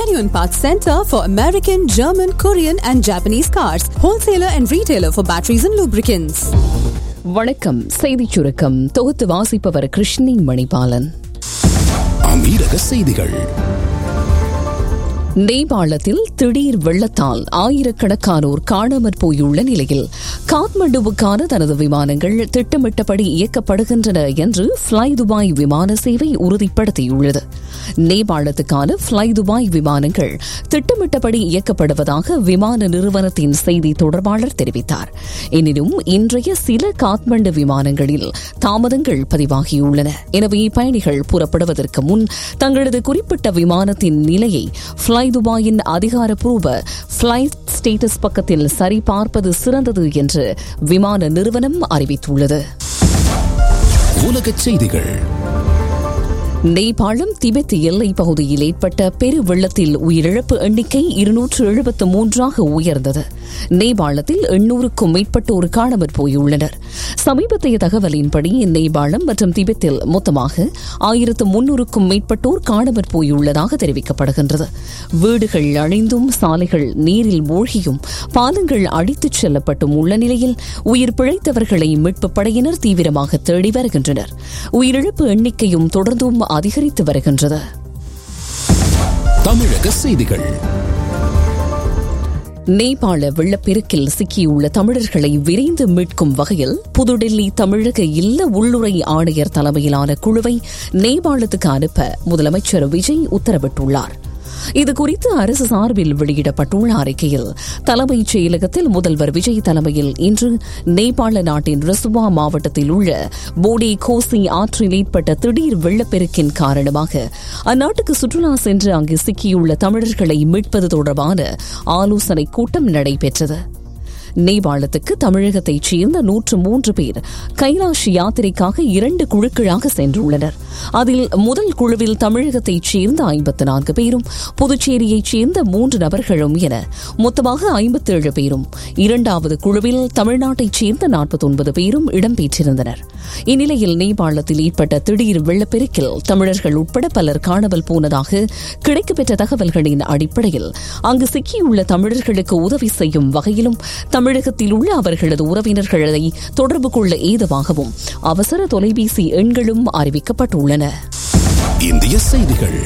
genuine parts center for American, German, Korean, and Japanese cars. Wholesaler and retailer for batteries and lubricants. வணக்கம் செய்திச் சுருக்கம் தொகுத்து வாசிப்பவர் கிருஷ்ணி மணிபாலன் அமீரக செய்திகள் நேபாளத்தில் திடீர் வெள்ளத்தால் ஆயிரக்கணக்கானோர் காணாமற் போயுள்ள நிலையில் காத்மண்டுவுக்கான தனது விமானங்கள் திட்டமிட்டபடி இயக்கப்படுகின்றன என்று ஃப்ளை துபாய் விமான சேவை உறுதிப்படுத்தியுள்ளது நேபாளத்துக்கான ஃப்ளை துபாய் விமானங்கள் திட்டமிட்டபடி இயக்கப்படுவதாக விமான நிறுவனத்தின் செய்தி தொடர்பாளர் தெரிவித்தார் எனினும் இன்றைய சில காத்மண்டு விமானங்களில் தாமதங்கள் பதிவாகியுள்ளன எனவே பயணிகள் புறப்படுவதற்கு முன் தங்களது குறிப்பிட்ட விமானத்தின் நிலையை ஃப்ளை துபாயின் அதிகாரப்பூர்வ ஃபிளைட் ஸ்டேட்டஸ் பக்கத்தில் சரிபார்ப்பது சிறந்தது என்று விமான நிறுவனம் அறிவித்துள்ளது உலகச் செய்திகள் நேபாளம் திபெத் எல்லை பகுதியில் ஏற்பட்ட பெரு வெள்ளத்தில் உயிரிழப்பு எண்ணிக்கை இருநூற்று எழுபத்து மூன்றாக உயர்ந்தது நேபாளத்தில் எண்ணூறுக்கும் மேற்பட்டோர் காணாமற் போயுள்ளனர் சமீபத்திய தகவலின்படி நேபாளம் மற்றும் திபெத்தில் மொத்தமாக ஆயிரத்து முன்னூறுக்கும் மேற்பட்டோர் காணாமற் போயுள்ளதாக தெரிவிக்கப்படுகின்றது வீடுகள் அழிந்தும் சாலைகள் நீரில் மூழ்கியும் பாலங்கள் அடித்துச் செல்லப்பட்டும் உள்ள நிலையில் உயிர் பிழைத்தவர்களை மீட்புப் படையினர் தீவிரமாக தேடி வருகின்றனர் உயிரிழப்பு எண்ணிக்கையும் தொடர்ந்தும் அதிகரித்து வருகின்றது தமிழக செய்திகள் நேபாள வெள்ளப்பெருக்கில் சிக்கியுள்ள தமிழர்களை விரைந்து மீட்கும் வகையில் புதுடெல்லி தமிழக இல்ல உள்ளுறை ஆணையர் தலைமையிலான குழுவை நேபாளத்துக்கு அனுப்ப முதலமைச்சர் விஜய் உத்தரவிட்டுள்ளார் இதுகுறித்து அரசு சார்பில் வெளியிடப்பட்டுள்ள அறிக்கையில் தலைமைச் செயலகத்தில் முதல்வர் விஜய் தலைமையில் இன்று நேபாள நாட்டின் ரசுவா மாவட்டத்தில் உள்ள போடே கோசி ஆற்றில் ஏற்பட்ட திடீர் வெள்ளப்பெருக்கின் காரணமாக அந்நாட்டுக்கு சுற்றுலா சென்று அங்கு சிக்கியுள்ள தமிழர்களை மீட்பது தொடர்பான ஆலோசனைக் கூட்டம் நடைபெற்றது நேபாளத்துக்கு தமிழகத்தைச் சேர்ந்த நூற்று மூன்று பேர் கைலாஷ் யாத்திரைக்காக இரண்டு குழுக்களாக சென்றுள்ளனர் அதில் முதல் குழுவில் தமிழகத்தைச் சேர்ந்த ஐம்பத்து நான்கு பேரும் புதுச்சேரியைச் சேர்ந்த மூன்று நபர்களும் என மொத்தமாக ஐம்பத்தேழு பேரும் இரண்டாவது குழுவில் தமிழ்நாட்டைச் சேர்ந்த நாற்பத்தொன்பது பேரும் இடம்பெற்றிருந்தனர் இந்நிலையில் நேபாளத்தில் ஏற்பட்ட திடீர் வெள்ளப்பெருக்கில் தமிழர்கள் உட்பட பலர் காணாமல் போனதாக கிடைக்கப்பெற்ற தகவல்களின் அடிப்படையில் அங்கு சிக்கியுள்ள தமிழர்களுக்கு உதவி செய்யும் வகையிலும் தமிழகத்தில் உள்ள அவர்களது உறவினர்களை தொடர்பு கொள்ள ஏதுவாகவும் அவசர தொலைபேசி எண்களும் அறிவிக்கப்பட்டுள்ளன இந்திய செய்திகள்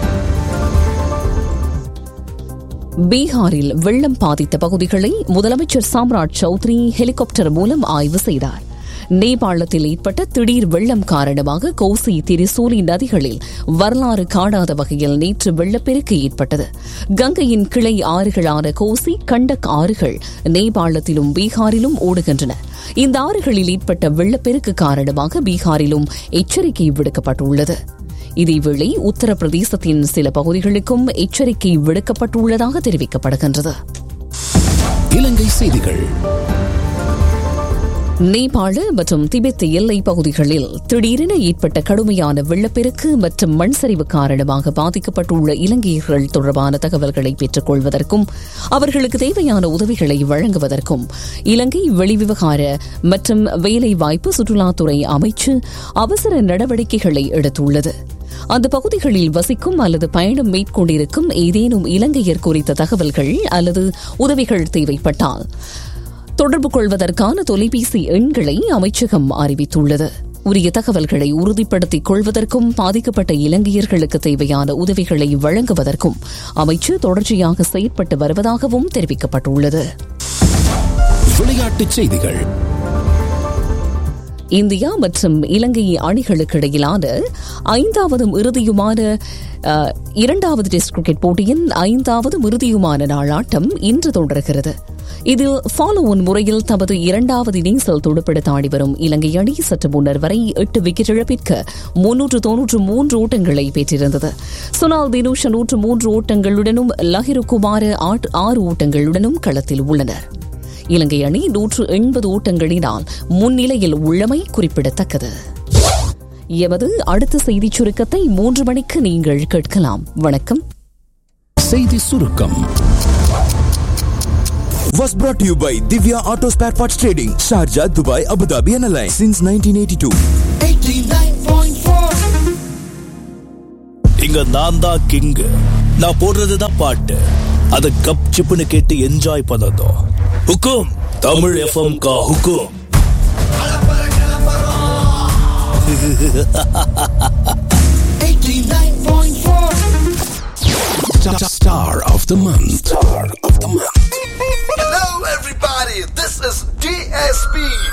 பீகாரில் வெள்ளம் பாதித்த பகுதிகளை முதலமைச்சர் சாம்ராஜ் சௌத்ரி ஹெலிகாப்டர் மூலம் ஆய்வு செய்தார் நேபாளத்தில் ஏற்பட்ட திடீர் வெள்ளம் காரணமாக கோசி திரிசூலி நதிகளில் வரலாறு காணாத வகையில் நேற்று வெள்ளப்பெருக்கு ஏற்பட்டது கங்கையின் கிளை ஆறுகளான கோசி கண்டக் ஆறுகள் நேபாளத்திலும் பீகாரிலும் ஓடுகின்றன இந்த ஆறுகளில் ஏற்பட்ட வெள்ளப்பெருக்கு காரணமாக பீகாரிலும் எச்சரிக்கை விடுக்கப்பட்டுள்ளது இதேவேளை உத்தரப்பிரதேசத்தின் சில பகுதிகளுக்கும் எச்சரிக்கை விடுக்கப்பட்டுள்ளதாக தெரிவிக்கப்படுகின்றது இலங்கை செய்திகள் நேபாள மற்றும் திபெத் எல்லை பகுதிகளில் திடீரென ஏற்பட்ட கடுமையான வெள்ளப்பெருக்கு மற்றும் மண் சரிவு காரணமாக பாதிக்கப்பட்டுள்ள இலங்கையர்கள் தொடர்பான தகவல்களை பெற்றுக் கொள்வதற்கும் அவர்களுக்கு தேவையான உதவிகளை வழங்குவதற்கும் இலங்கை வெளிவிவகார மற்றும் வேலைவாய்ப்பு சுற்றுலாத்துறை அமைச்சு அவசர நடவடிக்கைகளை எடுத்துள்ளது அந்த பகுதிகளில் வசிக்கும் அல்லது பயணம் மேற்கொண்டிருக்கும் ஏதேனும் இலங்கையர் குறித்த தகவல்கள் அல்லது உதவிகள் தேவைப்பட்டால் தொடர்பு கொள்வதற்கான தொலைபேசி எண்களை அமைச்சகம் அறிவித்துள்ளது உரிய தகவல்களை உறுதிப்படுத்திக் கொள்வதற்கும் பாதிக்கப்பட்ட இலங்கையர்களுக்கு தேவையான உதவிகளை வழங்குவதற்கும் அமைச்சு தொடர்ச்சியாக செயற்பட்டு வருவதாகவும் தெரிவிக்கப்பட்டுள்ளது விளையாட்டுச் செய்திகள் இந்தியா மற்றும் இலங்கை அணிகளுக்கு இடையிலான ஐந்தாவது இறுதியுமான அஹ், இரண்டாவது டெஸ்ட் கிரிக்கெட் போட்டியின் ஐந்தாவது இறுதியுமான நாளாட்டம் இன்று தொடர்கிறது இதில் ஃபாலோ ஒன் முறையில் தமது இரண்டாவது இன்னிங்ஸில் துடுப்பெடுத்து ஆடி வரும் இலங்கை அணி சற்று முன்னர் வரை எட்டு விக்கெட் இழப்பிற்கு முன்னூற்று தொன்னூற்று மூன்று ஓட்டங்களை பெற்றிருந்தது சுனால் தினூஷ் நூற்று மூன்று ஓட்டங்களுடனும் லஹிரு குமார் ஆட்- ஆறு ஓட்டங்களுடனும் களத்தில் உள்ளனர் இலங்கை அணி நூற்று எண்பது ஓட்டங்களினால் முன்னிலையில் உள்ளமை குறிப்பிடத்தக்கது எமது அடுத்த செய்திச் சுருக்கத்தை மூன்று மணிக்கு நீங்கள் கேட்கலாம் வணக்கம் செய்தி சுருக்கம் was brought to you by Divya Auto Spare Parts Trading, Sharjah, Dubai, Abu Dhabi and Alliance since 1982. இங்க நான் தான் கிங் நான் போடுறதுதான் பாட்டு அத கப் சிப்புன்னு கேட்டு என்ஜாய் பண்ணதும் ஹுக்கும் தமிழ் எஃப்எம் கா ஹுக்கும் Star of the month. Star of the month. Hello, everybody. This is DSP.